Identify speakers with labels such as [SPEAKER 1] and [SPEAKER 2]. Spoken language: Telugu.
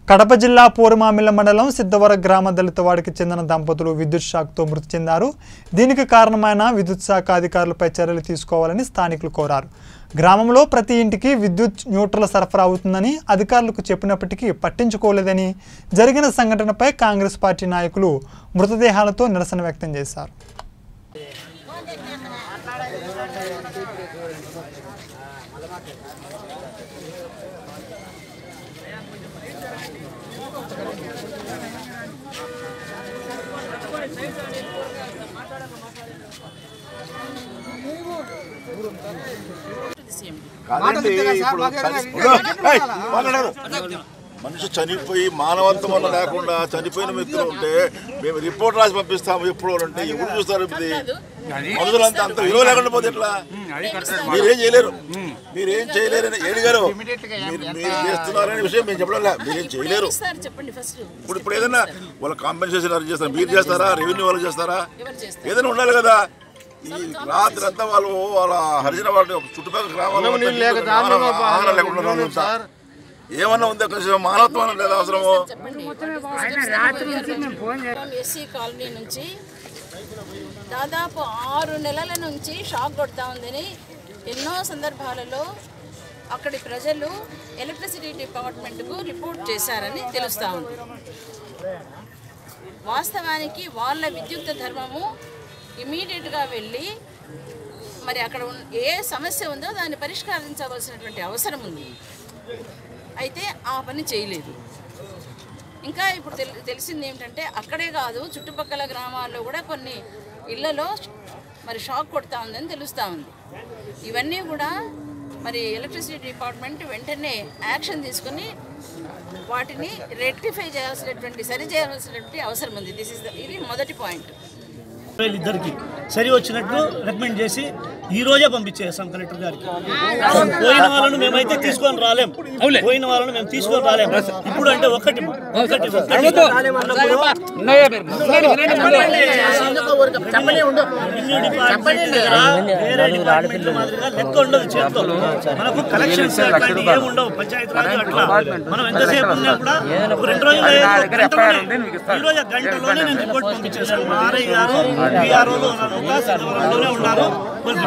[SPEAKER 1] కడప జిల్లా పూర్మామిల్ల మండలం సిద్ధవర గ్రామ దళితవాడికి చెందిన దంపతులు విద్యుత్ షాక్తో మృతి చెందారు దీనికి కారణమైన విద్యుత్ శాఖ అధికారులపై చర్యలు తీసుకోవాలని స్థానికులు కోరారు గ్రామంలో ప్రతి ఇంటికి విద్యుత్ న్యూట్రల్ సరఫరా అవుతుందని అధికారులకు చెప్పినప్పటికీ పట్టించుకోలేదని జరిగిన సంఘటనపై కాంగ్రెస్ పార్టీ నాయకులు మృతదేహాలతో నిరసన వ్యక్తం చేశారు
[SPEAKER 2] కాదండి ఇప్పుడు కనీసం- ఏయ్, మాట్లాడారు. మనిషి చనిపోయి మానవత్వం వల్ల లేకుండా చనిపోయిన వ్యక్తులు ఉంటే మేము రిపోర్ట్ రాసి పంపిస్తాము ఎప్పుడు అంటే ఎవరు చూస్తారు ఇది మనుషులంతా అంత విలువ లేకుండా పోతే ఎట్లా మీరేం చేయలేరు మీరేం చేయలేరని ఏడు గారు మీరు మీరు చేస్తున్నారనే విషయం మేము చెప్పడం లే మీరేం చేయలేరు
[SPEAKER 3] సార్ చెప్పండి ఫస్ట్
[SPEAKER 2] ఇప్పుడు ఇప్పుడు ఏదైనా వాళ్ళ కాంపెన్సేషన్ అరేంజ్ చేస్తారు మీరు చేస్తారా రెవెన్యూ వాళ్ళు చేస్తారా
[SPEAKER 3] ఎవరు చేస్తారు
[SPEAKER 2] ఏదైనా ఉండాలి కదా ఈ రాత్రి అంతా వాళ్ళు వాళ్ళ హరిజన వాళ్ళ చుట్టుపక్కల గ్రామాల్లో ఆహారం- ఆహారం లేకుండా ఉన్నారు సార్ ఏమన్నా ఉందా కొంచెం మానవత్వం అన్న లేదా అవసరము
[SPEAKER 3] చెప్పండి ఎస్సీ కాలనీ నుంచి దాదాపు ఆరు నెలల నుంచి షాక్ కొడతా ఉందని ఎన్నో సందర్భాలలో అక్కడి ప్రజలు ఎలక్ట్రిసిటీ డిపార్ట్మెంట్కు రిపోర్ట్ చేశారని తెలుస్తూ ఉంది వాస్తవానికి వాళ్ళ విద్యుత్ ధర్మము ఇమీడియట్గా వెళ్ళి మరి అక్కడ ఉన్న- ఏ సమస్య ఉందో దాన్ని పరిష్కరించవలసినటువంటి అవసరం ఉంది అయితే ఆ పని చేయలేదు ఇంకా ఇప్పుడు తెల్ తెలిసింది ఏమిటంటే అక్కడే కాదు చుట్టుపక్కల గ్రామాల్లో కూడా కొన్ని ఇళ్లలో మరి షాక్ కొడతా ఉందని తెలుస్తూ ఉంది ఇవన్నీ కూడా మరి ఎలక్ట్రిసిటీ డిపార్ట్మెంట్ వెంటనే యాక్షన్ తీసుకుని వాటిని రెక్టిఫై చేయాల్సినటువంటి సరి చేయాల్సినటువంటి అవసరం ఉంది దిస్ ఇస్ ఇది మొదటి పాయింట్
[SPEAKER 4] ఇద్దరికి సరి వచ్చినట్లు రికమెండ్ చేసి ఈ రోజే పంపించేసాం కలెక్టర్ గారికి పోయిన వాళ్ళను మేమైతే తీసుకొని రాలేం పోయిన వాళ్ళను మేము తీసుకొని రాలేం ఇప్పుడు అంటే ఒకటి ఒకటి ఒకటి అన్నప్పుడు రెవెన్యూ డిపార్ట్మెంట్ దగ్గర వేరే డిపార్ట్మెంట్ మాదిరిగా లెక్క ఉండదు చేతితో మనకు కలెక్షన్స్ అట్లాంటి ఏమి ఉండవు పంచాయతీ రాజ్ అట్లా మనం ఎంతసేపు ఉన్నా కూడా ఒక రెండు రోజులు లేదు, ఒక గంటలోనే ఈ రోజు గంటలోనే నేను రిపోర్ట్ పంపించేసాను మా ఆర్ఐ గారు బీఆర్ఓలు ఉన్నారు ఉన్నారు